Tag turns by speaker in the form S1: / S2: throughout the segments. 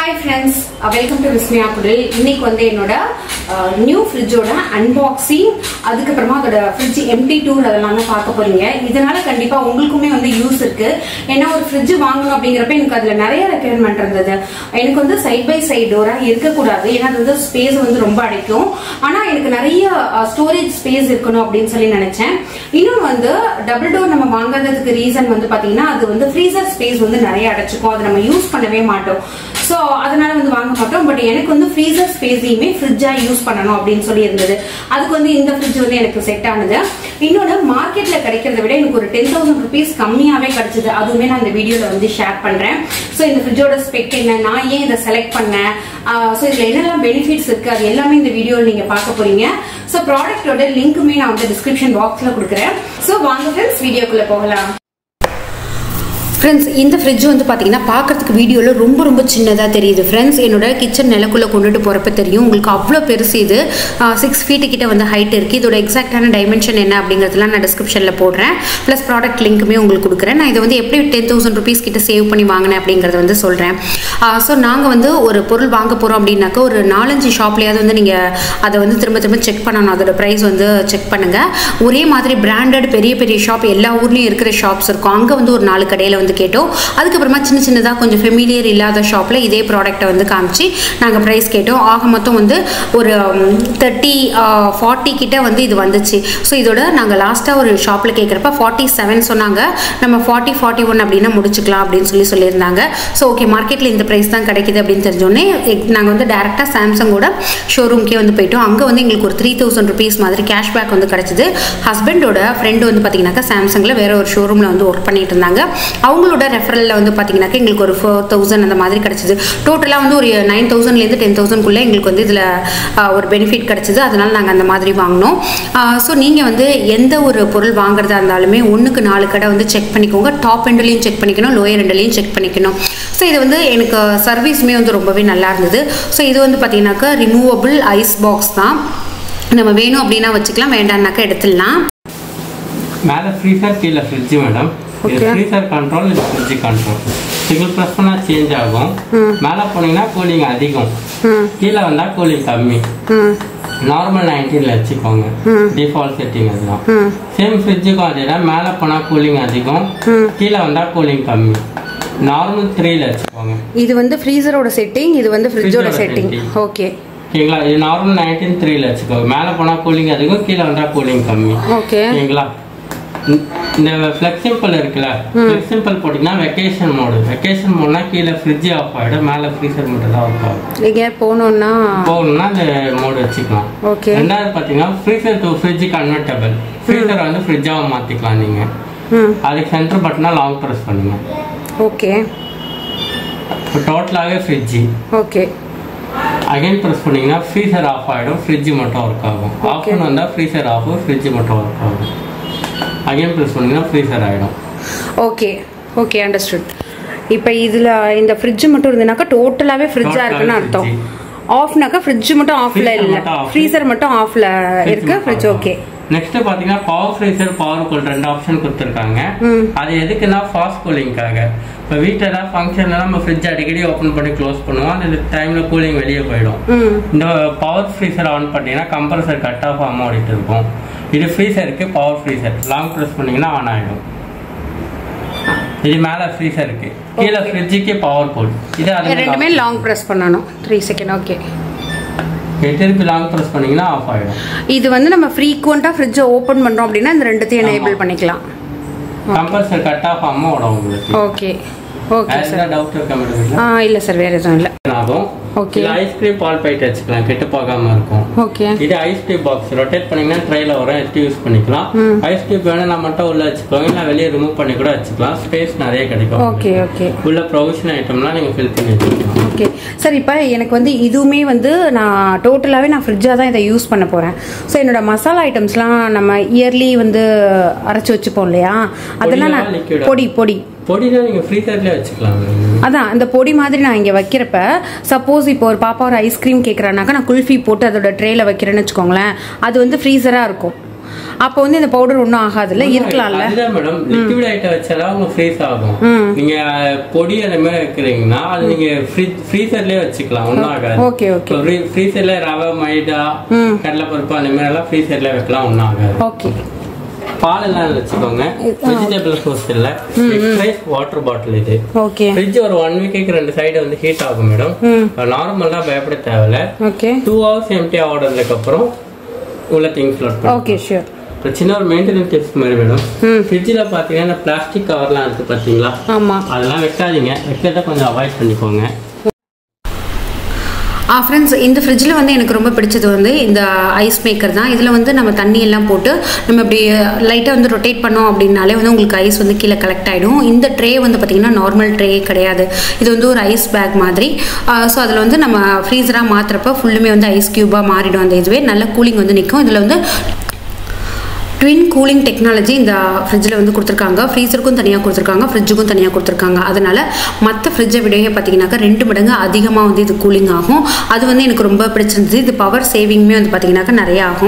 S1: Hi friends welcome to Vismaya Kudil இன்னைக்கு வந்து என்னோட நியூ ஃப்ரிட்ஜோட அன்பாக்சிங் அதுக்கப்புறமா அதோட ஃப்ரிட்ஜ் எம்டி டூர் அதெல்லாம் தான் பார்க்க போறீங்க இதனால கண்டிப்பா உங்களுக்குமே வந்து யூஸ் இருக்கு ஏன்னா ஒரு ஃப்ரிட்ஜ் வாங்கணும் அப்படிங்கிறப்ப எனக்கு அதுல நிறைய ரெக்குயர்மெண்ட் இருந்தது எனக்கு வந்து சைட் பை சைட் டோரா இருக்கக்கூடாது ஏன்னா அது வந்து ஸ்பேஸ் வந்து ரொம்ப அடைக்கும் ஆனா எனக்கு நிறைய ஸ்டோரேஜ் ஸ்பேஸ் இருக்கணும் அப்படின்னு சொல்லி நினைச்சேன் இன்னொன்று வந்து டபுள் டோர் நம்ம வாங்காததுக்கு ரீசன் வந்து பாத்தீங்கன்னா அது வந்து ஃப்ரீசர் ஸ்பேஸ் வந்து நிறைய அடைச்சிக்கும் அதை நம்ம யூஸ் பண்ணவே மாட்டோம் ஸோ அதனால வந்து வாங்க மாட்டோம் பட் எனக்கு வந்து ஃப்ரீசர் ஸ்பேஸையுமே ஃப்ரிட்ஜா யூஸ் பண்ணணும் அப்படின்னு சொல்லி இருந்தது அதுக்கு வந்து இந்த ஃப்ரிட்ஜ் வந்து எனக்கு செட் ஆனது இன்னொன்று மார்க்கெட்ல கிடைக்கிறத விட எனக்கு ஒரு டென் தௌசண்ட் ருபீஸ் கம்மியாவே கிடைச்சது அதுவுமே நான் இந்த வீடியோல வந்து ஷேர் பண்றேன் ஸோ இந்த ஃப்ரிட்ஜோட ஸ்பெக் என்ன நான் ஏன் இதை செலக்ட் பண்ணேன் ஸோ இதுல என்னெல்லாம் பெனிஃபிட்ஸ் இருக்கு அது எல்லாமே இந்த வீடியோவில் நீங்க பார்க்க போறீங்க ஸோ ப்ராடக்டோட லிங்க்குமே நான் வந்து டிஸ்கிரிப்ஷன் பாக்ஸ்ல கொடுக்குறேன் ஸோ வாங்க ஃப்ரெண்ட்ஸ் வீடியோக்குள்ள போகலாம் ஃப்ரெண்ட்ஸ் இந்த ஃப்ரிட்ஜ் வந்து பார்த்தீங்கன்னா பார்க்கறதுக்கு வீடியோவில் ரொம்ப ரொம்ப சின்னதாக தெரியுது ஃப்ரெண்ட்ஸ் என்னோட கிச்சன் நிலக்குள்ளே கொண்டுட்டு போகிறப்ப தெரியும் உங்களுக்கு அவ்வளோ பெருசு இது சிக்ஸ் ஃபீட்டு கிட்ட வந்து ஹைட் இருக்குது இதோட எக்ஸாக்டான டைமென்ஷன் என்ன அப்படிங்கிறதுலாம் நான் டிஸ்கிரிப்ஷனில் போடுறேன் ப்ளஸ் ப்ராடக்ட் லிங்க்குமே உங்களுக்கு கொடுக்குறேன் நான் இதை வந்து எப்படி டென் தௌசண்ட் ருபீஸ் கிட்ட சேவ் பண்ணி வாங்கினேன் அப்படிங்கிறத வந்து சொல்கிறேன் ஸோ நாங்கள் வந்து ஒரு பொருள் வாங்க போகிறோம் அப்படின்னாக்கா ஒரு நாலஞ்சு ஷாப்லேயாவது வந்து நீங்கள் அதை வந்து திரும்ப திரும்ப செக் பண்ணணும் அதோட ப்ரைஸ் வந்து செக் பண்ணுங்கள் ஒரே மாதிரி பிராண்டட் பெரிய பெரிய ஷாப் எல்லா ஊர்லேயும் இருக்கிற ஷாப்ஸ் இருக்கும் அங்கே வந்து ஒரு நாலு கடையில் வந்து கேட்டோம் அதுக்கப்புறமா சின்ன சின்னதாக கொஞ்சம் ஃபெமிலியர் இல்லாத ஷாப்பில் இதே ப்ராடக்ட்டை வந்து காமிச்சு நாங்கள் ப்ரைஸ் கேட்டோம் ஆக மொத்தம் வந்து ஒரு தேர்ட்டி ஃபார்ட்டி கிட்ட வந்து இது வந்துச்சு ஸோ இதோட நாங்கள் லாஸ்ட்டாக ஒரு ஷாப்பில் கேட்குறப்ப ஃபார்ட்டி செவன் சொன்னாங்க நம்ம ஃபார்ட்டி ஃபார்ட்டி ஒன் அப்படின்னா முடிச்சுக்கலாம் அப்படின்னு சொல்லி சொல்லியிருந்தாங்க ஸோ ஓகே மார்க்கெட்டில் இந்த ப்ரைஸ் தான் கிடைக்குது அப்படின்னு தெரிஞ்சோடனே நாங்கள் வந்து டேரெக்டாக சாம்சங்கோட ஷோரூம்க்கே வந்து போயிட்டோம் அங்கே வந்து எங்களுக்கு ஒரு த்ரீ தௌசண்ட் ருபீஸ் மாதிரி கேஷ்பேக் வந்து கிடச்சிது ஹஸ்பண்டோட ஃப்ரெண்டு வந்து பார்த்தீங்கன்னாக்கா சாம்சங்கில் வேற ஒரு ஷோரூமில் வந்து ஒர்க் பண்ணிட்டு இருந்தாங்க அவங்களோட ரெஃபரலில் வந்து பார்த்தீங்கன்னாக்கா எங்களுக்கு ஒரு ஃபோர் தௌசண்ட் அந்த மாதிரி கிடச்சிது டோட்டலாக வந்து ஒரு நைன் தௌசண்ட்லேருந்து டென் தௌசண்ட்குள்ளே எங்களுக்கு வந்து இதில் ஒரு பெனிஃபிட் கிடச்சிது அதனால நாங்கள் அந்த மாதிரி வாங்கினோம் ஸோ நீங்கள் வந்து எந்த ஒரு பொருள் வாங்குறதா இருந்தாலுமே ஒன்றுக்கு நாலு கடை வந்து செக் பண்ணிக்கோங்க டாப் எண்ட்லையும் செக் பண்ணிக்கணும் லோயர் எண்ட்லையும் செக் பண்ணிக்கணும் ஸோ இது வந்து எனக்கு சர்வீஸுமே வந்து ரொம்பவே நல்லா இருந்தது ஸோ இது வந்து பார்த்தீங்கன்னாக்கா ரிமூவபிள் ஐஸ் பாக்ஸ் தான் நம்ம வேணும் அப்படின்னா வச்சுக்கலாம் வேண்டாம்னாக்கா எடுத்துடலாம்
S2: மேலே ஃப்ரீசர் கீழே ஃப்ரிட்ஜ் மேடம் இது
S1: Okay.
S2: ஃப்ரீசர் கண்ட்ரோல் இது ஃப்ரிட்ஜ் கண்ட்ரோல் சிங்கிள் ப்ரெஸ் பண்ணால் சேஞ்ச் ஆகும் மேலே போனீங்கன்னா கூலிங் அதிகம்
S1: ம்
S2: கீழே வந்தால் கூலிங் கம்மி
S1: ம்
S2: நார்மல் நைன்டீனில் வச்சுக்கோங்க டிஃபால்ட் செட்டிங் அதுதான்
S1: ம்
S2: சேம் ஃப்ரிட்ஜுக்கும் அதே தான் மேலே போனால் கூலிங் அதிகம்
S1: ம்.
S2: கீழே வந்தால் கூலிங் கம்மி நார்மல் த்ரீல வச்சுக்கோங்க
S1: இது வந்து ஃப்ரீசரோட செட்டிங் இது வந்து ஃப்ரிட்ஜோட
S2: Fridge ஓட
S1: செட்டிங்
S2: setting.
S1: ஓகே
S2: ஓகேங்களா இது நார்மல் நைன்டீன் த்ரீல வச்சுக்கோங்க மேலே போனால் கூலிங் அதிகம் கீழே வந்தால் கூலிங் கம்மி
S1: ஓகே
S2: ஓகேங்களா இந்த- இந்த ஃப்ளெக்சிம்பிள் இருக்குல்ல ஃப்ளெக்சிம்பிள் போட்டிங்கன்னா வெக்கேஷன் மோடு வெக்கேஷன் மோட்னா கீழே ஃப்ரிட்ஜ் ஆஃப் ஆகிடும் மேலே ஃப்ரீசர் மட்டும் தான் ஒர்க் ஆகும்
S1: நீங்க போனோம்னா
S2: போகணும்னா இந்த மோடு வச்சுக்கலாம்
S1: ஓகே
S2: ரெண்டாவது பார்த்தீங்கன்னா ஃப்ரீசர் டு ஃப்ரிட்ஜ் கன்வெர்டபிள் ஃப்ரீசரை வந்து ஃப்ரிட்ஜாக மாற்றிக்கலாம் நீங்கள்
S1: ம்
S2: அதுக்கு சென்டர் பட்டனா லாங் ப்ரெஸ் பண்ணுங்க
S1: ஓகே
S2: இப்போ டோட்டலாகவே ஃப்ரிட்ஜு
S1: ஓகே
S2: அகைன் ப்ரெஸ் பண்ணீங்கன்னா ஃப்ரீசர் ஆஃப் ஆகிடும் ஃப்ரிட்ஜ் மட்டும் ஒர்க் ஆகும் ஆஃப்னு வந்தால் ஃப்ரீசர் ஆஃப் ஃப்ரிட்ஜ் மட்டும் ஒர்க் ஆகும் அகைன் ப்ரெஸ் பண்ணீங்கன்னா ஃப்ரீசர் ஆகிடும்
S1: ஓகே ஓகே அண்டர்ஸ்டுட் இப்போ இதில் இந்த ஃப்ரிட்ஜ் மட்டும் இருந்ததுனாக்கா டோட்டலாகவே ஃப்ரிட்ஜாக
S2: Total
S1: இருக்குன்னு அர்த்தம்
S2: fridge.
S1: ஆஃப்னாக்கா ஃப்ரிட்ஜ் மட்டும் ஆஃப்ல
S2: Freezer
S1: இல்லை
S2: மட்டும் off.
S1: ஃப்ரீசர் மட்டும் ஆஃப்ல இருக்கு ஃப்ரிட்ஜ் ஓகே
S2: நெக்ஸ்ட் பாத்தீங்கன்னா பவர் ஃப்ரீசர் பவர் கூல் ரெண்டு ஆப்ஷன் கொடுத்துருக்காங்க
S1: ம்.
S2: அது எதுக்குன்னா ஃபாஸ்ட் கூலிங்காக இப்போ வீட்டில் ஏதாவது ஃபங்க்ஷன்ல நம்ம ஃப்ரிட்ஜ் அடிக்கடி ஓப்பன் பண்ணி க்ளோஸ் பண்ணுவோம் அந்த டைம்ல கூலிங் வெளியே போயிடும்
S1: ம்
S2: இந்த பவர் ஃப்ரீசர் ஆன் பண்ணீங்கன்னா கம்ப்ரஸர் கட் ஆஃப் ஆகாம ஓடிட்டு இருக்கும் இது ஃப்ரீசருக்கு பவர் ஃப்ரீசர் லாங் ப்ரெஸ் பண்ணீங்கன்னா ஆன் ஆயிடும் இது மேல ஃப்ரீசருக்கு கீழே
S1: Okay.
S2: ஃப்ரிட்ஜுக்கு பவர் கூல் இது அது
S1: ரெண்டுமே லாங் ப்ரெஸ் பண்ணணும் த்ரீ செகண்ட் ஓகே
S2: திருப்பி லாங் ப்ரெஸ் பண்ணீங்கன்னா ஆஃப் ஆயிடும்
S1: இது வந்து நம்ம ஃப்ரீக்வெண்ட்டாக ஃப்ரிட்ஜை ஓப்பன் பண்ணுறோம் அப்படின்னா இந்த ரெண்டுத்தையும்
S2: ஆமா.
S1: எனேபிள் பண்ணிக்கலாம்
S2: கம்ப்ரஸர் கட் ஆஃப் ஆகாம ஓடும் உங்களுக்கு
S1: ஓகே ஓகே
S2: வேற
S1: சார்
S2: ஏதாவது டவுட் இருக்கா மேடம் வீட்டில்
S1: ஆ இல்லை சார் வேறு எதுவும் இல்லை
S2: ஆகும்
S1: Okay.
S2: இது ஐஸ்கிரீம் பால் பைட் வச்சுக்கலாம் கெட்டு போகாம இருக்கும்
S1: ஓகே
S2: இது ஐஸ்கிரீம் பாக்ஸ் ரொட்டேட் பண்ணீங்கன்னா ட்ரைல வரும் எடுத்து யூஸ் பண்ணிக்கலாம்
S1: ம்.
S2: ஐஸ்கிரீம் வேணும்னா மட்டும் உள்ள வச்சுக்கோங்க இல்லை வெளியே ரிமூவ் பண்ணி கூட வச்சுக்கலாம் ஸ்பேஸ் நிறைய கிடைக்கும்
S1: ஓகே ஓகே
S2: உள்ள ப்ரொவிஷன் ஐட்டம்லாம் நீங்க ஃபில் பண்ணி வச்சுக்கலாம்
S1: ஓகே சார் இப்போ எனக்கு வந்து இதுவுமே வந்து நான் டோட்டலாகவே நான் ஃப்ரிட்ஜாக தான் இதை யூஸ் பண்ண போகிறேன் ஸோ என்னோட மசாலா ஐட்டம்ஸ்லாம் நம்ம இயர்லி வந்து அரைச்சி வச்சுப்போம் இல்லையா அதெல்லாம் நான்
S2: பொடியா, liquid ஆ?
S1: பொடி பொடி
S2: பொடிதான் நீங்க ஃப்ரீசர்லயே வச்சுக்கலாம்
S1: அதான் இந்த பொடி மாதிரி நான் இங்கே வைக்கிறப்ப சப்போஸ் இப்போ ஒரு பாப்பா ஒரு ஐஸ்கிரீம் கேட்குறானாக்கா நான் குல்ஃபி போட்டு அதோட ட்ரேல வைக்கிறேன்னு வச்சுக்கோங்களேன் அது வந்து ஃப்ரீசராக இருக்கும் அப்போ வந்து இந்த பவுடர் ஒன்றும் ஆகாதுல்ல இருக்கலாம்ல
S2: அதுதான் மேடம் லிக்விட் ஐட்டம் வச்சாலும் அவங்க ஃப்ரீஸ் ஆகும் நீங்க அஹ், பொடி அந்த மாதிரி வைக்கிறீங்கன்னா அது நீங்க ஃப்ரீசர்லயே வச்சுக்கலாம் ஒன்றும் ஆகாது
S1: ஓகே ஓகே
S2: ஃப்ரீசர்ல ரவை மைதா கடலைப்பருப்பு அந்த மாதிரி எல்லாம் ஃப்ரீசர்ல வைக்கலாம் ஒன்றும் ஆகாது
S1: ஓகே
S2: பால் எல்லாம் இதுல வச்சுக்கோங்க வெஜிடபிள் சோஸ் இல்ல வாட்டர் பாட்டில் இது
S1: ஓகே
S2: ஃப்ரிட்ஜ் ஒரு ஒன் வீக்கு ரெண்டு சைடு வந்து ஹீட் ஆகும் மேடம் நார்மலா பயப்பட தேவையில்ல
S1: ஓகே
S2: டூ ஹவர்ஸ் எம்டி ஆகுறதுக்கு அப்புறம் உள்ள திங்ஸ் லோட் பண்ணும்
S1: ஓகே ஷூர்
S2: இப்போ சின்ன ஒரு மெயின்டெனன்ஸ் டிப்ஸ் மாதிரி மேடம் ஃப்ரிட்ஜில் பார்த்தீங்கன்னா பிளாஸ்டிக் கவர்லாம் இருக்கு பார்த்தீங்களா
S1: ஆமாம்
S2: அதெல்லாம் வைக்காதீங்க வைக்கிறத கொஞ்சம் அவாய்ட் பண்ணிக்கோங்க
S1: ஃப்ரெண்ட்ஸ் இந்த ஃப்ரிட்ஜில் வந்து எனக்கு ரொம்ப பிடிச்சது வந்து இந்த ஐஸ் மேக்கர் தான் இதில் வந்து நம்ம தண்ணி எல்லாம் போட்டு நம்ம இப்படி லைட்டாக வந்து ரொட்டேட் பண்ணோம் அப்படின்னாலே வந்து உங்களுக்கு ஐஸ் வந்து கீழே கலெக்ட் ஆகிடும் இந்த ட்ரே வந்து பார்த்திங்கன்னா நார்மல் ட்ரே கிடையாது இது வந்து ஒரு ஐஸ் பேக் மாதிரி ஸோ அதில் வந்து நம்ம ஃப்ரீசராக மாற்றுறப்ப ஃபுல்லுமே வந்து ஐஸ் க்யூபாக மாறிடும் அந்த இதுவே நல்ல கூலிங் வந்து நிற்கும் இதில் வந்து ட்வின் கூலிங் டெக்னாலஜி இந்த ஃப்ரிட்ஜில் வந்து கொடுத்துருக்காங்க ஃப்ரீசருக்கும் தனியாக கொடுத்துருக்காங்க ஃப்ரிட்ஜுக்கும் தனியாக கொடுத்துருக்காங்க அதனால் மற்ற ஃப்ரிட்ஜை விடையே பார்த்தீங்கன்னாக்கா ரெண்டு மடங்கு அதிகமாக வந்து இது கூலிங் ஆகும் அது வந்து எனக்கு ரொம்ப பிடிச்சிருந்தது இது பவர் சேவிங்குமே வந்து பார்த்தீங்கன்னாக்கா நிறைய ஆகும்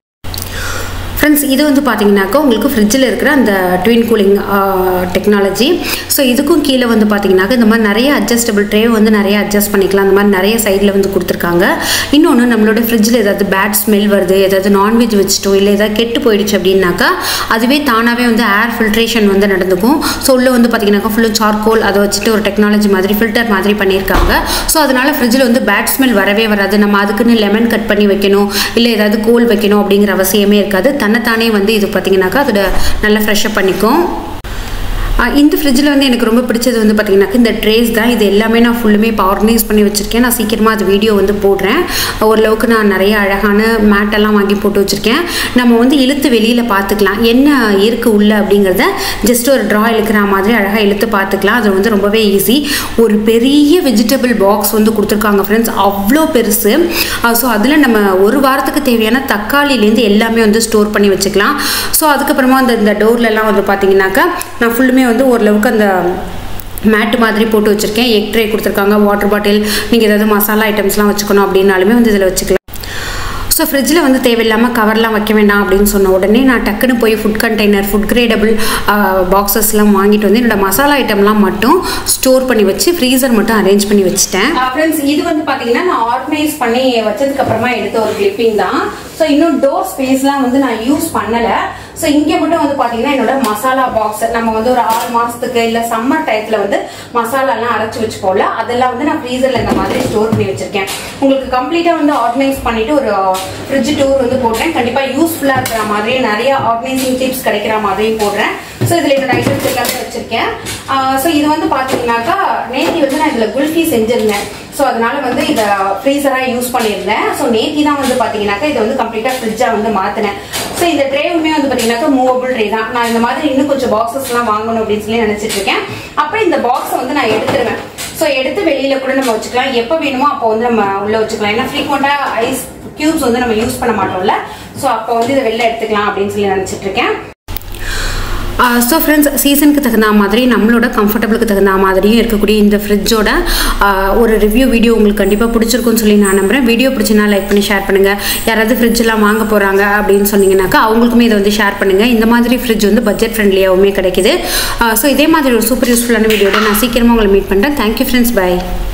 S1: ஃப்ரெண்ட்ஸ் இது வந்து பார்த்தீங்கன்னாக்கா உங்களுக்கு ஃப்ரிட்ஜில் இருக்கிற அந்த ட்வின் கூலிங் டெக்னாலஜி ஸோ இதுக்கும் கீழே வந்து பார்த்தீங்கன்னாக்கா இந்த மாதிரி நிறைய அட்ஜஸ்டபிள் ட்ரே வந்து நிறைய அட்ஜஸ்ட் பண்ணிக்கலாம் அந்த மாதிரி நிறைய சைடில் வந்து கொடுத்துருக்காங்க இன்னொன்று நம்மளோட ஃப்ரிட்ஜில் ஏதாவது பேட் ஸ்மெல் வருது ஏதாவது நான்வெஜ் வச்சுட்டோ இல்லை ஏதாவது கெட்டு போயிடுச்சு அப்படின்னாக்கா அதுவே தானாகவே வந்து ஏர் ஃபில்ட்ரேஷன் வந்து நடந்துக்கும் ஸோ உள்ளே வந்து பார்த்தீங்கன்னாக்கா ஃபுல்லு சார்கோல் அதை வச்சுட்டு ஒரு டெக்னாலஜி மாதிரி ஃபில்டர் மாதிரி பண்ணியிருக்காங்க ஸோ அதனால் ஃப்ரிட்ஜில் வந்து பேட் ஸ்மெல் வரவே வராது நம்ம அதுக்குன்னு லெமன் கட் பண்ணி வைக்கணும் இல்லை ஏதாவது கோல் வைக்கணும் அப்படிங்கிற அவசியமே இருக்காது தன்னைத்தானே வந்து இது பார்த்தீங்கன்னாக்கா அதோட நல்லா ஃப்ரெஷ்அப் பண்ணிக்கும் ஆஹ் இந்த ஃப்ரிட்ஜில் வந்து எனக்கு ரொம்ப பிடிச்சது வந்து பார்த்தீங்கன்னாக்கா இந்த ட்ரேஸ் தான் இது எல்லாமே நான் ஃபுல்லுமே இப்போ ஆர்கனைஸ் பண்ணி வச்சுருக்கேன் நான் சீக்கிரமாக அது வீடியோ வந்து போடுறேன் ஓரளவுக்கு நான் நிறைய அழகான மேட்டெல்லாம் வாங்கி போட்டு வச்சுருக்கேன் நம்ம வந்து இழுத்து வெளியில் பார்த்துக்கலாம் என்ன இருக்குது உள்ள அப்படிங்கிறத ஜஸ்ட் ஒரு ட்ரா இழுக்கிற மாதிரி அழகாக இழுத்து பார்த்துக்கலாம் அது வந்து ரொம்பவே ஈஸி ஒரு பெரிய வெஜிடபிள் பாக்ஸ் வந்து கொடுத்துருக்காங்க ஃப்ரெண்ட்ஸ் அவ்வளோ பெருசு ஸோ அதில் நம்ம ஒரு வாரத்துக்கு தேவையான தக்காளிலேருந்து எல்லாமே வந்து ஸ்டோர் பண்ணி வச்சுக்கலாம் ஸோ அதுக்கப்புறமா அந்த இந்த டோர்லலாம் வந்து பார்த்தீங்கன்னாக்கா நான் ஃபுல்லுமே வந்து ஓரளவுக்கு அந்த மேட்டு மாதிரி போட்டு வச்சுருக்கேன் எக் ட்ரே கொடுத்துருக்காங்க வாட்டர் பாட்டில் நீங்கள் ஏதாவது மசாலா ஐட்டம்ஸ்லாம் வச்சுக்கணும் அப்படின்னாலுமே வந்து இதில் வச்சுக்கலாம் ஸோ ஃப்ரிட்ஜில் வந்து தேவையில்லாமல் கவர்லாம் வைக்க வேண்டாம் அப்படின்னு சொன்ன உடனே நான் டக்குன்னு போய் ஃபுட் கண்டெய்னர் ஃபுட் கிரேடபிள் பாக்ஸஸ்லாம் வாங்கிட்டு வந்து என்னோட மசாலா ஐட்டம்லாம் மட்டும் ஸ்டோர் பண்ணி வச்சு ஃப்ரீசர் மட்டும் அரேஞ்ச் பண்ணி வச்சுட்டேன் ஃப்ரெண்ட்ஸ் இது வந்து பார்த்தீங்கன்னா நான் ஆர்கனைஸ் பண்ணி வச்சதுக்கு அப்புறமா எடுத்த ஒரு கிளிப்பிங் தான் ஸோ இன்னும் டோர் ஸ்பேஸ்லாம் வந்து நான் யூஸ் பண்ணலை ஸோ இங்கே மட்டும் வந்து பார்த்தீங்கன்னா என்னோட மசாலா பாக்ஸ் நம்ம வந்து ஒரு ஆறு மாசத்துக்கு இல்லை சம்மர் டயத்தில் வந்து மசாலாலாம் அரைச்சி வச்சுப்போம்ல அதெல்லாம் வந்து நான் ஃப்ரீசரில் இந்த மாதிரி ஸ்டோர் பண்ணி வச்சிருக்கேன் உங்களுக்கு கம்ப்ளீட்டாக வந்து ஆர்கனைஸ் பண்ணிட்டு ஒரு ஃப்ரிட்ஜ் டூர் வந்து போடுறேன் கண்டிப்பாக யூஸ்ஃபுல்லாக இருக்கிற மாதிரி நிறைய ஆர்கனைசிங் டிப்ஸ் கிடைக்கிற மாதிரியும் போடுறேன் ஸோ இதில் என்னோட ஐட்டம்ஸ் எல்லாமே வச்சிருக்கேன் ஸோ இது வந்து பார்த்தீங்கன்னாக்கா நேத்தி வந்து நான் இதில் குல்ஃபி செஞ்சிருந்தேன் ஸோ அதனால வந்து இதை ஃப்ரீசராக யூஸ் பண்ணியிருந்தேன் ஸோ நேத்தி தான் வந்து பார்த்தீங்கன்னாக்கா இதை வந்து கம்ப்ளீட்டாக ஃப்ரிட்ஜாக வந்து மாற்றினேன் ஸோ இந்த ட்ரேவுமே வந்து பார்த்தீங்கன்னாக்கா மூவபிள் ட்ரே தான் நான் இந்த மாதிரி இன்னும் கொஞ்சம் பாக்ஸஸ்லாம் வாங்கணும் அப்படின்னு சொல்லி நினச்சிட்டு இருக்கேன் அப்புறம் இந்த பாக்ஸை வந்து நான் எடுத்துருவேன் ஸோ எடுத்து வெளியில கூட நம்ம வச்சுக்கலாம் எப்போ வேணுமோ அப்போ வந்து நம்ம உள்ள வச்சுக்கலாம் ஏன்னா ஃப்ரீக்வெண்ட்டாக ஐஸ் கியூப்ஸ் வந்து நம்ம யூஸ் பண்ண மாட்டோம்ல ஸோ அப்போ வந்து இதை வெளில எடுத்துக்கலாம் அப்படின்னு சொல்லி நினச்சிட்டு இருக்கேன் ஸோ ஃப்ரெண்ட்ஸ் சீசனுக்கு தகுந்த மாதிரி நம்மளோட கம்ஃபர்டபுளுக்கு தகுந்த மாதிரியும் இருக்கக்கூடிய இந்த ஃப்ரிட்ஜோட ஒரு ரிவ்யூ வீடியோ உங்களுக்கு கண்டிப்பாக பிடிச்சிருக்குன்னு சொல்லி நான் நம்புறேன் வீடியோ பிடிச்சினா லைக் பண்ணி ஷேர் பண்ணுங்கள் யாராவது ஃப்ரிட்ஜெலாம் வாங்க போகிறாங்க அப்படின்னு சொன்னீங்கன்னாக்கா அவங்களுக்குமே இதை வந்து ஷேர் பண்ணுங்கள் இந்த மாதிரி ஃப்ரிட்ஜ் வந்து பட்ஜெட் ஃப்ரெண்ட்லியாகவுமே கிடைக்குது ஸோ இதே மாதிரி ஒரு சூப்பர் யூஸ்ஃபுல்லான வீடியோட நான் சீக்கிரமாக உங்களை மீட் பண்ணுறேன் தேங்க்யூ ஃப்ரெண்ட்ஸ் பை